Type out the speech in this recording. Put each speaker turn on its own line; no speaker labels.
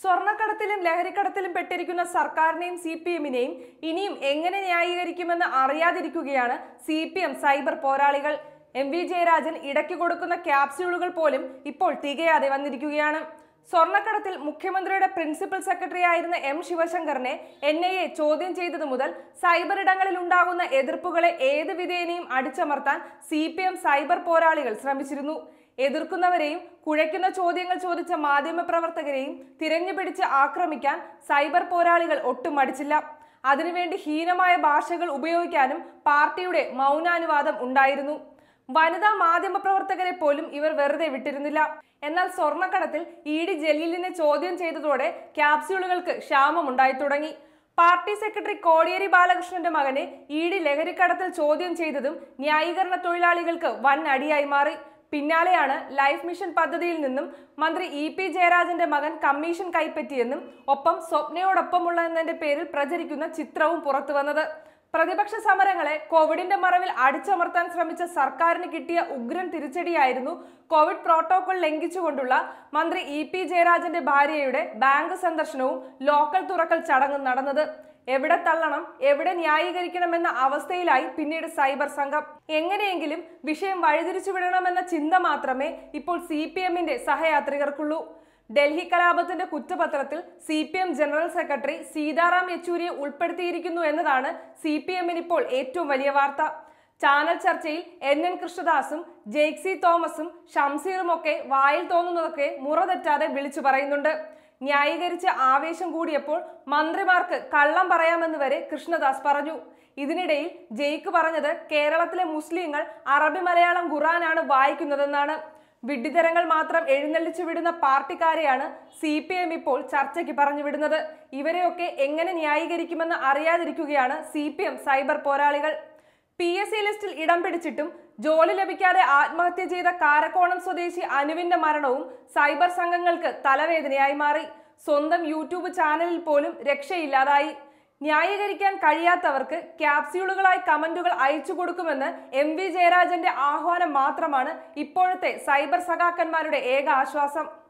സ്വർണ്ണക്കടത്തിലും ലഹരിക്കടത്തിലും പെട്ടിരിക്കുന്ന സർക്കാരിനെയും C P എമ്മിനെയും ഇനിയും എങ്ങനെ ന്യായീകരിക്കുമെന്ന് അറിയാതിരിക്കുകയാണ് സി പി എം സൈബർ പോരാളികൾ എം വി ജയരാജൻ ഇടയ്ക്ക് കൊടുക്കുന്ന ക്യാപ്സ്യൂളുകൾ പോലും ഇപ്പോൾ തികയാതെ വന്നിരിക്കുകയാണ് സ്വർണ്ണക്കടത്തിൽ മുഖ്യമന്ത്രിയുടെ പ്രിൻസിപ്പൽ സെക്രട്ടറി ആയിരുന്ന എം ശിവശങ്കറിനെ എൻ ഐ എ ചോദ്യം ചെയ്തതു മുതൽ സൈബർ ഇടങ്ങളിൽ ഉണ്ടാകുന്ന എതിർപ്പുകളെ ഏത് വിധേനയും അടിച്ചമർത്താൻ സി പി എം സൈബർ പോരാളികൾ ശ്രമിച്ചിരുന്നു എതിർക്കുന്നവരെയും കുഴയ്ക്കുന്ന ചോദ്യങ്ങൾ ചോദിച്ച മാധ്യമപ്രവർത്തകരെയും തിരഞ്ഞുപിടിച്ച് ആക്രമിക്കാൻ സൈബർ പോരാളികൾ ഒട്ടും മടിച്ചില്ല അതിനുവേണ്ടി ഹീനമായ ഭാഷകൾ ഉപയോഗിക്കാനും പാർട്ടിയുടെ മൗനാനുവാദം ഉണ്ടായിരുന്നു വനിതാ മാധ്യമ പ്രവർത്തകരെ പോലും ഇവർ വെറുതെ വിട്ടിരുന്നില്ല എന്നാൽ സ്വർണ്ണക്കടത്തിൽ ഇ ഡി ജലീലിനെ ചോദ്യം ചെയ്തതോടെ ക്യാപ്സ്യൂളുകൾക്ക് ക്ഷാമമുണ്ടായി തുടങ്ങി പാർട്ടി സെക്രട്ടറി കോടിയേരി ബാലകൃഷ്ണന്റെ മകനെ ഇ ഡി ലഹരിക്കടത്തിൽ ചോദ്യം ചെയ്തതും ന്യായീകരണ തൊഴിലാളികൾക്ക് വൻ അടിയായി മാറി പിന്നാലെയാണ് ലൈഫ് മിഷൻ പദ്ധതിയിൽ നിന്നും മന്ത്രി ഇ പി ജയരാജന്റെ മകൻ കമ്മീഷൻ കൈപ്പറ്റിയെന്നും ഒപ്പം സ്വപ്നയോടൊപ്പമുള്ള എന്നതിന്റെ പേരിൽ പ്രചരിക്കുന്ന ചിത്രവും പുറത്തു വന്നത് പ്രതിപക്ഷ സമരങ്ങളെ കോവിഡിന്റെ മറവിൽ അടിച്ചമർത്താൻ ശ്രമിച്ച സർക്കാരിന് കിട്ടിയ ഉഗ്രൻ തിരിച്ചടിയായിരുന്നു കോവിഡ് പ്രോട്ടോകോൾ ലംഘിച്ചുകൊണ്ടുള്ള മന്ത്രി ഇ പി ജയരാജന്റെ ഭാര്യയുടെ ബാങ്ക് സന്ദർശനവും ലോക്കൽ തുറക്കൽ ചടങ്ങും നടന്നത് എവിടെ തള്ളണം എവിടെ ന്യായീകരിക്കണമെന്ന അവസ്ഥയിലായി പിന്നീട് സൈബർ സംഘം എങ്ങനെയെങ്കിലും വിഷയം വഴിതിരിച്ചു വിടണമെന്ന ചിന്ത മാത്രമേ ഇപ്പോൾ സി പി എമ്മിന്റെ സഹയാത്രികർക്കുള്ളൂ ഡൽഹി കലാപത്തിന്റെ കുറ്റപത്രത്തിൽ C P M general secretary Sitaram യെച്ചൂരിയെ ഉൾപ്പെടുത്തിയിരിക്കുന്നു എന്നതാണ് സി പി എമ്മിന് ഇപ്പോൾ ഏറ്റവും വലിയ വാർത്ത ചാനൽ ചർച്ചയിൽ എൻ എൻ കൃഷ്ണദാസും ജെയ്ക്സി തോമസും ഷംസീറും ഒക്കെ വായിൽ തോന്നുന്നതൊക്കെ മുറ തെറ്റാതെ വിളിച്ചു പറയുന്നുണ്ട് ന്യായീകരിച്ച് ആവേശം കൂടിയപ്പോൾ മന്ത്രിമാർക്ക് കള്ളം പറയാമെന്ന് വരെ കൃഷ്ണദാസ് പറഞ്ഞു ഇതിനിടയിൽ ജെയ്ക്ക് പറഞ്ഞത് കേരളത്തിലെ മുസ്ലിങ്ങൾ അറബി മലയാളം ഖുറാനാണ് വായിക്കുന്നതെന്നാണ് വിഡ്ഢിതരങ്ങൾ മാത്രം എഴുന്നള്ളിച്ചു വിടുന്ന പാർട്ടിക്കാരെയാണ് സി പി എം ഇപ്പോൾ ചർച്ചയ്ക്ക് പറഞ്ഞു വിടുന്നത് ഇവരെയൊക്കെ എങ്ങനെ ന്യായീകരിക്കുമെന്ന് അറിയാതിരിക്കുകയാണ് സി പി എം സൈബർ പോരാളികൾ പി എസ് സി ലിസ്റ്റിൽ ഇടം പിടിച്ചിട്ടും ജോലി ലഭിക്കാതെ ആത്മഹത്യ ചെയ്ത കാരക്കോണം സ്വദേശി അനുവിന്റെ മരണവും സൈബർ സംഘങ്ങൾക്ക് തലവേദനയായി മാറി സ്വന്തം യൂട്യൂബ് ചാനലിൽ പോലും രക്ഷയില്ലാതായി ന്യായീകരിക്കാൻ കഴിയാത്തവർക്ക് ക്യാപ്സ്യൂളുകളായി കമന്റുകൾ അയച്ചു കൊടുക്കുമെന്ന് എം വി ജയരാജന്റെ ആഹ്വാനം മാത്രമാണ് ഇപ്പോഴത്തെ സൈബർ സഖാക്കന്മാരുടെ ഏക ആശ്വാസം